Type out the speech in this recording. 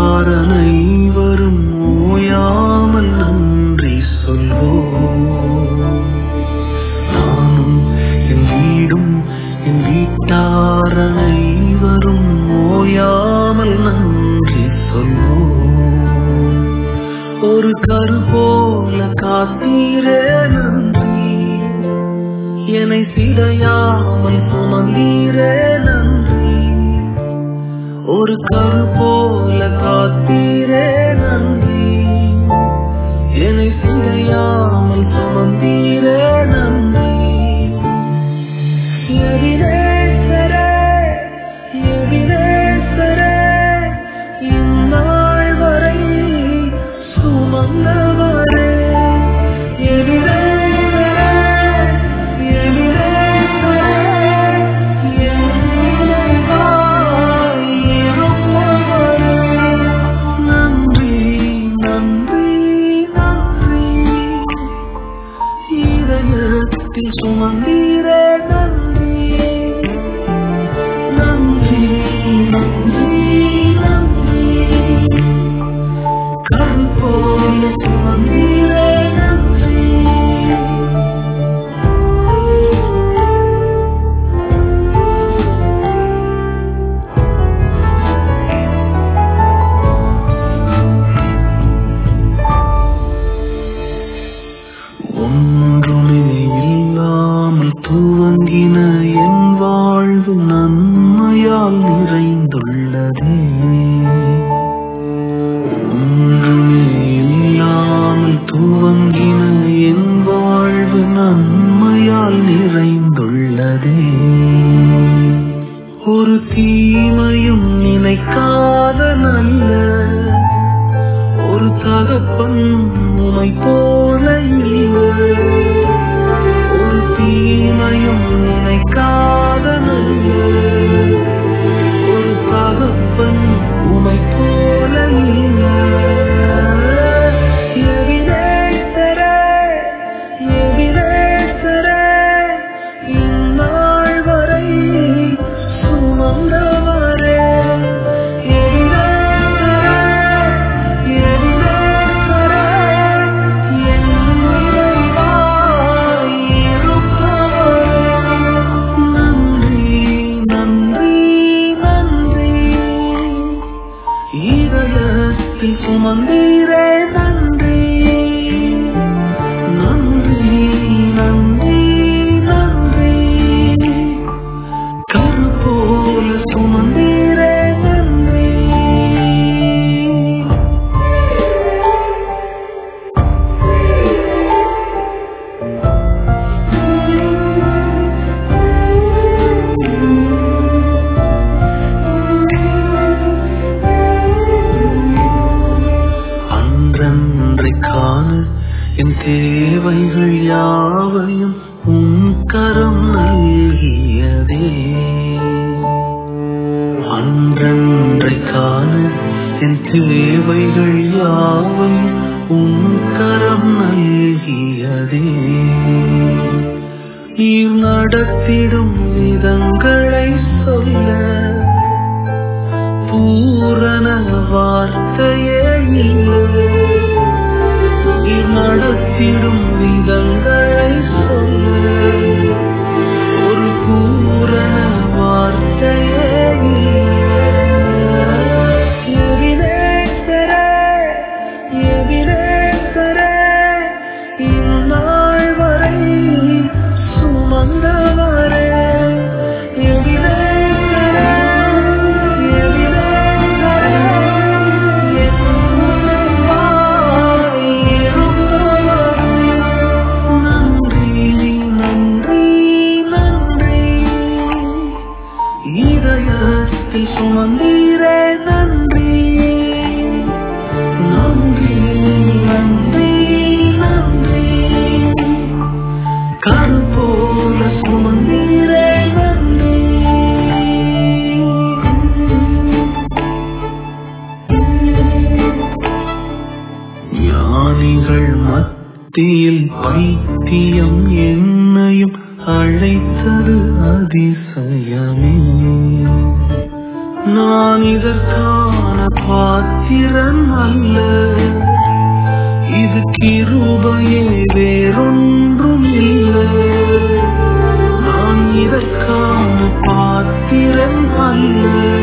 வீட்டார் அனைவரும் ஓயாமல் நன்றி சொல்வோம் நானும் என் வீடும் என் வீட்டார் அனைவரும் ஓயாமல் நன்றி சொல்வோம் ஒரு கரு போல காத்தீரே நன்றி என்னை சிதையாமல் சுமந்தீரே நன்றி ஒரு கரு போல காத்தீரே நன்றி என்னை சிதையாமல் சுமந்தீரே நன்றி எதிரேசரே எதிரேசரே இந்நாள் வரை சுமந்தவரே எதிரேசரே எதிரேசரே என் நினைவாய் இருப்பவரே நன்றி நன்றி நன்றி இதயத்தில் சுமந்தீரே நன்றி நன்றி நன்றி நன்றி கண் போல சுமந்தீரே நன்றி ஒன்றுமே இல்லாமல் துவங்கின என் வாழ்வு நன்மையால் நிறைந்துள்ளதே ஒன்றுமே இல்லாமல் துவங்கின என் வாழ்வு நன்மையால் நிறைந்துள்ளதே ஒரு தீமையும் நினைக்காத நல்ல ஒரு தகப்பன் உமை போல இல்லை ஒரு தீமையும் நினைக்காத நல்ல ஒரு தகப்பன் உமை போல இல்லை எவினேசரே, எவினேசரே, இந்நாள் வரை சுமந்தவரே எவினேசரே, எவினேசரே, என் நிறைவாய் இருப்பவரே. நன்றி நன்றி நன்றி இதயத்தில் சுமந்தீரே நன்றி நன்றி நன்றி நன்றி கரு போல சுமந்தீரே நன்றி அன்றன்றை காண என் தேவைகள் யாவையும் உன் கரம் நல்கியதே அன்றன்றை காண என் தேவைகள் யாவையும் உன் கரம் நல்கியதே நீர் நடத்திடும் விதங்களை சொல்ல பூரண வார்த்தையே இல்லை நீர் நடத்திடும் விதங்களை சொல்ல ஒரு பூரண வார்த்தையே இல்லை எவினேசரே, எவினேசரே, இந்நாள் வரை சுமந்தவரே எவினேசரே, எவினேசரே, என் நினைவாய் இருப்பவரே. நன்றி நன்றி நன்றி இதயத்தில் சுமந்தீரே நன்றி நன்றி நன்றி நன்றி கரு போல சுமந்தீரே நன்றி ஞானிகள் மத்தியில் பைத்தியம் என்னையும் அழைத்தது அதிசயமே நான் இதற்கான பாத்திரம் பாத்திரன் அல்ல இது கிருபையே வேறொன்றும் இல்லை நான் இதற்கான பாத்திரன் அல்ல